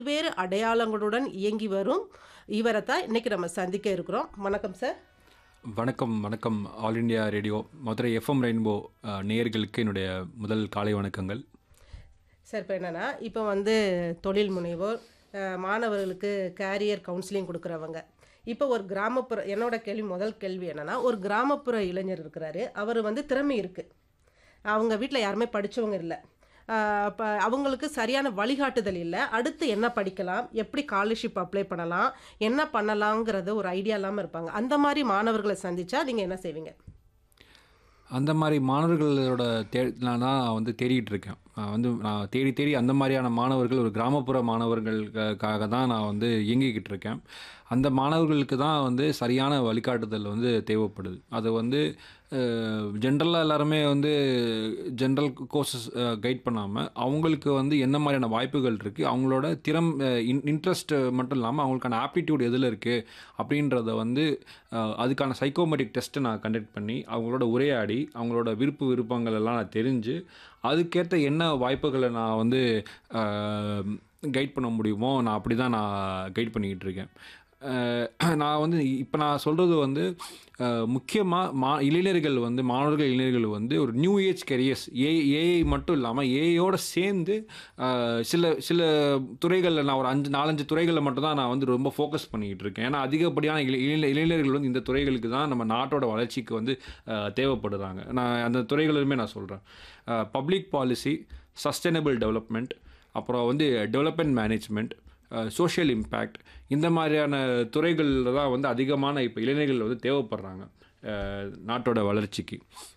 பல்வேறு அடையாளங்களுடன் இயங்கி வரும் இவரை தான் இன்னைக்கு நம்ம சந்திக்க இருக்கிறோம் வணக்கம் சார் வணக்கம் வணக்கம் All India Radio Madurai FM Rainbow uh, நேயர்களுக்கு என்னுடைய முதல் காலை வணக்கங்கள் சார் இப்போ என்னென்னா இப்போ வந்து தொழில் முனைவோர் அஹ், மாணவர்களுக்கு கேரியர் கவுன்சிலிங் கொடுக்குறவங்க இப்போ ஒரு கிராமப்புற என்னோட கேள்வி முதல் கேள்வி என்னென்னா ஒரு கிராமப்புற இளைஞர் இருக்கிறாரு அவர் வந்து திறமை இருக்குது அவங்க வீட்டில் யாருமே படித்தவங்க இல்லை இப்போ அவங்களுக்கு சரியான வழிகாட்டுதல் இல்லை அடுத்து என்ன படிக்கலாம் எப்படி ஸ்காலர்ஷிப் அப்ளை பண்ணலாம் என்ன பண்ணலாங்கிறது ஒரு ஐடியா இல்லாமல் இருப்பாங்க அந்த மாதிரி மாணவர்களை சந்திச்சா நீங்கள் என்ன செய்வீங்க அந்த மாதிரி மாணவர்களோட தே நான் தான் வந்து தேடிட்டு இருக்கேன் நான் வந்து நான் தேடி தேடி அந்த மாதிரியான மாணவர்கள் ஒரு கிராமப்புற மாணவர்களுக்காக தான் நான் வந்து இயங்கிக்கிட்டு இருக்கேன் அந்த மாணவர்களுக்கு தான் வந்து சரியான வழிகாட்டுதல் வந்து தேவைப்படுது அது வந்து ஜென்ரலாக எல்லாருமே வந்து ஜென்ரல் கோர்சஸ் கைட் பண்ணாமல் அவங்களுக்கு வந்து என்ன மாதிரியான வாய்ப்புகள் இருக்குது அவங்களோட திறம் இன்ட்ரெஸ்ட் மட்டும் இல்லாமல் அவங்களுக்கான ஆப்டிடியூட் எதில் இருக்குது அப்படின்றத வந்து அஹ், அதுக்கான சைக்கோமெட்ரிக் டெஸ்ட்டை நான் கண்டக்ட் பண்ணி அவங்களோட உரையாடி அவங்களோட விருப்பு விருப்பங்கள் எல்லாம் நான் தெரிஞ்சு அதுக்கேற்ற என்ன வாய்ப்புகளை நான் வந்து கைட் பண்ண முடியுமோ நான் அப்படி தான் நான் கைட் பண்ணிக்கிட்டு இருக்கேன் அஹ் நான் வந்து இப்போ நான் சொல்கிறது வந்து முக்கியமாக மா இளைஞர்கள் வந்து மாணவர்கள் இளைஞர்கள் வந்து ஒரு new age careers a AI மட்டும் இல்லாமல் ஏஐயோட சேர்ந்து அஹ், சில சில துறைகளில் நான் ஒரு அஞ்சு நாலஞ்சு துறைகளில் மட்டும் தான் நான் வந்து ரொம்ப ஃபோக்கஸ் பண்ணிக்கிட்டு இருக்கேன் ஏன்னா அதிகப்படியான இளை இளை- இளைஞர்கள் வந்து இந்த துறைகளுக்கு தான் நம்ம நாட்டோட வளர்ச்சிக்கு வந்து அஹ், தேவைப்படுறாங்க நான் அந்த துறைகளுமே நான் சொல்கிறேன் பப்ளிக் பாலிசி சஸ்டைனபிள் டெவலப்மெண்ட் அப்புறம் வந்து டெவலப்மெண்ட் மேனேஜ்மெண்ட் சோஷியல் இம்பேக்ட் இந்த மாதிரியான துறைகளில் தான் வந்து அதிகமான இப்போ இளைஞர்கள் வந்து தேவைப்படுறாங்க அஹ், நாட்டோட வளர்ச்சிக்கு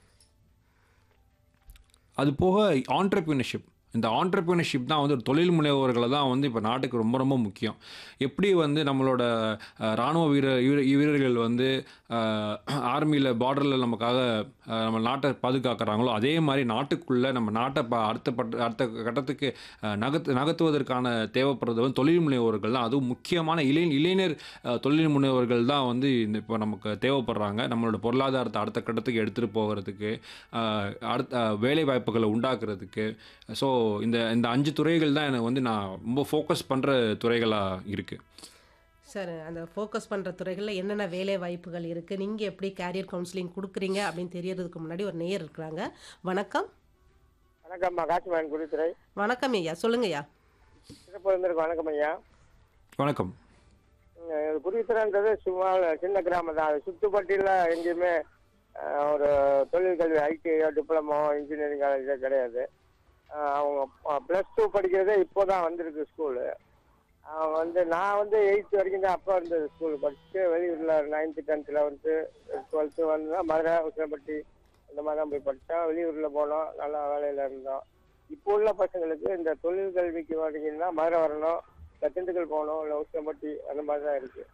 அது போக ஆண்டர்பிரினர்ஷிப் இந்த ஆண்டர்பிரினர்ஷிப் தான் வந்து ஒரு தொழில் முனைவோர்களை தான் வந்து இப்போ நாட்டுக்கு ரொம்ப ரொம்ப முக்கியம் எப்படி வந்து நம்மளோட அஹ், ராணுவ வீரர் வீர- வீரர்கள் வந்து ஆர்மியில் பார்டரில் நமக்காக அஹ், நம்ம நாட்டை பாதுகாக்கிறாங்களோ அதே மாதிரி நாட்டுக்குள்ளே நம்ம நாட்டை ப அடுத்த பட்ட அடுத்த கட்டத்துக்கு அஹ், நகர்த்து நகர்த்துவதற்கான தேவைப்படுறது வந்து தொழில் முனைவோர்கள் தான் அதுவும் முக்கியமான இளை இளைஞர் அஹ், தொழில் முனைவோர்கள் தான் வந்து இந்த இப்போ நமக்கு தேவைப்படுறாங்க நம்மளோட பொருளாதாரத்தை அடுத்த கட்டத்துக்கு எடுத்துகிட்டு போகிறதுக்கு அஹ், அடுத்த அஹ், வேலை வாய்ப்புகளை உண்டாக்குறதுக்கு ஸோ இந்த இந்த அஞ்சு துறைகள் தான் எனக்கு வந்து நான் ரொம்ப ஃபோக்கஸ் பண்ணுற துறைகளாக இருக்குது சார் அந்த ஃபோக்கஸ் பண்ணுற துறைகளில் என்னென்ன வேலை வாய்ப்புகள் இருக்குது நீங்கள் எப்படி கேரியர் கவுன்சிலிங் கொடுக்குறீங்க அப்படின்னு தெரியறதுக்கு முன்னாடி ஒரு நேயர் இருக்கிறாங்க வணக்கம் வணக்கம்மா காசிமாயன் குருத்துறை வணக்கம் ஐயா சொல்லுங்க ஐயா சிறப்பு இருந்திருக்கு வணக்கம் ஐயா வணக்கம் குருத்துறைன்றது சும்மா சின்ன கிராமம் தான் அது சுத்துப்பட்டியில் எங்கேயுமே அஹ், ஒரு தொழில் கல்வி ஐடிஐயோ டிப்ளமோ இன்ஜினியரிங் காலேஜோ கிடையாது அஹ், அவங்க ப்ளஸ் டூ படிக்கிறதே இப்போ தான் வந்திருக்கு ஸ்கூலு வந்து நான் வந்து எயித்து வரைக்கும் தான் அப்போ இருந்தது ஸ்கூல் படிச்சுட்டு வெளியூரில் நைன்த்து டென்த்து லெவன்த்து டுவெல்த்து வந்து தான் மதுரை உசிலப்பட்டி இந்த மாதிரி தான் போய் படித்தோம் வெளியூரில் போனோம் நல்லா வேலையில் இருந்தோம் இப்போ உள்ள பசங்களுக்கு இந்த தொழில் கல்விக்கு வரீங்கன்னா மதுரை வரணும் இல்லை திண்டுக்கல் போகணும் இல்லை உசிலப்பட்டி அந்த மாதிரி தான் இருக்குது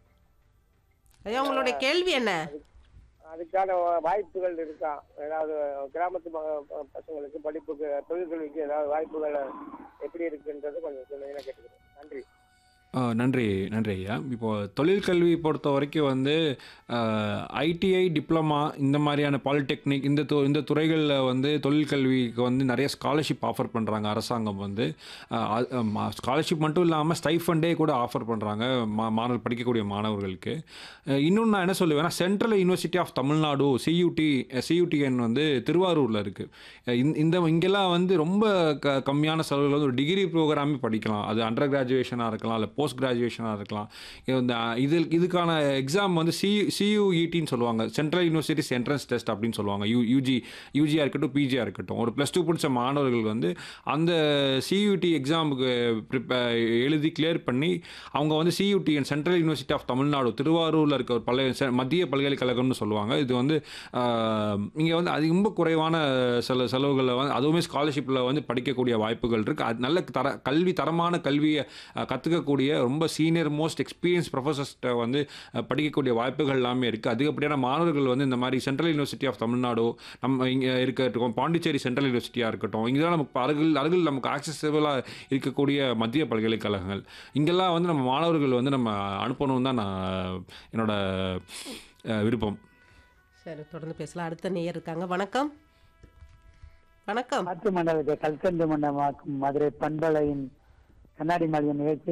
ஐயா உங்களுடைய கேள்வி என்ன அதுக்கான வாய்ப்புகள் இருக்கா ஏதாவது கிராமத்து ம- பசங்களுக்கு படிப்புக்கு தொழிற்கல்விக்கு ஏதாவது வாய்ப்புகள் எப்படி இருக்குன்றது கொஞ்சம் சொன்னீங்கன்னா கேட்டுக்கிறேன் நன்றி ஆ, நன்றி நன்றி ஐயா இப்போ தொழிற்கல்வி பொறுத்த வரைக்கும் வந்து ஐடிஐ டிப்ளமா இந்த மாதிரியான பாலிடெக்னிக் இந்த து இந்த துறைகளில் வந்து தொழிற்கல்விக்கு வந்து நிறைய ஸ்காலர்ஷிப் ஆஃபர் பண்ணுறாங்க அரசாங்கம் வந்து ஸ்காலர்ஷிப் மட்டும் இல்லாமல் ஸ்டைஃபண்டே கூட ஆஃபர் பண்ணுறாங்க மா மாணவர் படிக்கக்கூடிய மாணவர்களுக்கு இன்னொன்று நான் என்ன சொல்லுவேன்னா Central University of Tamil Nadu CUT CUTN வந்து திருவாரூரில் இருக்குது இந்த இங்கெல்லாம் வந்து ரொம்ப க கம்மியான செலவில் வந்து ஒரு டிகிரி ப்ரோக்ராமே படிக்கலாம் அது அண்டர் கிராஜுவேஷனாக இருக்கலாம் இல்லை போஸ்ட் கிராஜுவேஷனாக இருக்கலாம் இது இந்த இது இதுக்கான எக்ஸாம் வந்து சி சியூஇடின்னு சொல்லுவாங்க சென்ட்ரல் யூனிவர்சிட்டிஸ் என்ட்ரன்ஸ் டெஸ்ட் அப்படின்னு சொல்லுவாங்க யூ யூஜி யூஜியாக இருக்கட்டும் பிஜியாக இருக்கட்டும் ஒரு ப்ளஸ் டூ படித்த மாணவர்கள் வந்து அந்த சியூடி எக்ஸாமுக்கு ப்ரிப்பே எழுதி கிளியர் பண்ணி அவங்க வந்து CUTN Central University of Tamil Nadu திருவாரூரில் இருக்க ஒரு பழைய செ- மத்திய பல்கலைக்கழகம்னு சொல்லுவாங்க இது வந்து இங்கே வந்து அது ரொம்ப குறைவான செல செலவுகளில் வந்து அதுவுமே ஸ்காலர்ஷிப்பில் வந்து படிக்கக்கூடிய வாய்ப்புகள் இருக்குது அது நல்ல தர கல்வி தரமான கல்வியை கற்றுக்கக்கூடிய ரொம்ப சீனியர் மோஸ்ட் எக்ஸ்பீரியன்ஸ் ப்ரொஃபஸர்ஸ்ட்டை வந்து அஹ், படிக்கக்கூடிய வாய்ப்புகள் எல்லாமே இருக்குது அதிகப்படியான மாணவர்கள் வந்து இந்த மாதிரி சென்ட்ரல் யூனிவர்சிட்டி ஆஃப் தமிழ்நாடு நம்ம இங்கே இருக்கட்டும் பாண்டிச்சேரி சென்ட்ரல் யூனிவர்சிட்டியாக இருக்கட்டும் இங்கே தான் நமக்கு அருகில் அருகில் நமக்கு ஆக்சசபிளாக இருக்கக்கூடிய மத்திய பல்கலைக்கழகங்கள் இங்கெல்லாம் வந்து நம்ம மாணவர்கள் வந்து நம்ம அனுப்பணும் தான் நான் என்னோட அஹ், விருப்பம் சரி தொடர்ந்து பேசலாம் அடுத்த நேயர் இருக்காங்க வணக்கம் வணக்கம் காற்று மண்டலத்தை கல்கண்டு மண்டலமாக்கும் மதுரை பண்பலையின் கண்ணாடி மாளிகை நிகழ்ச்சி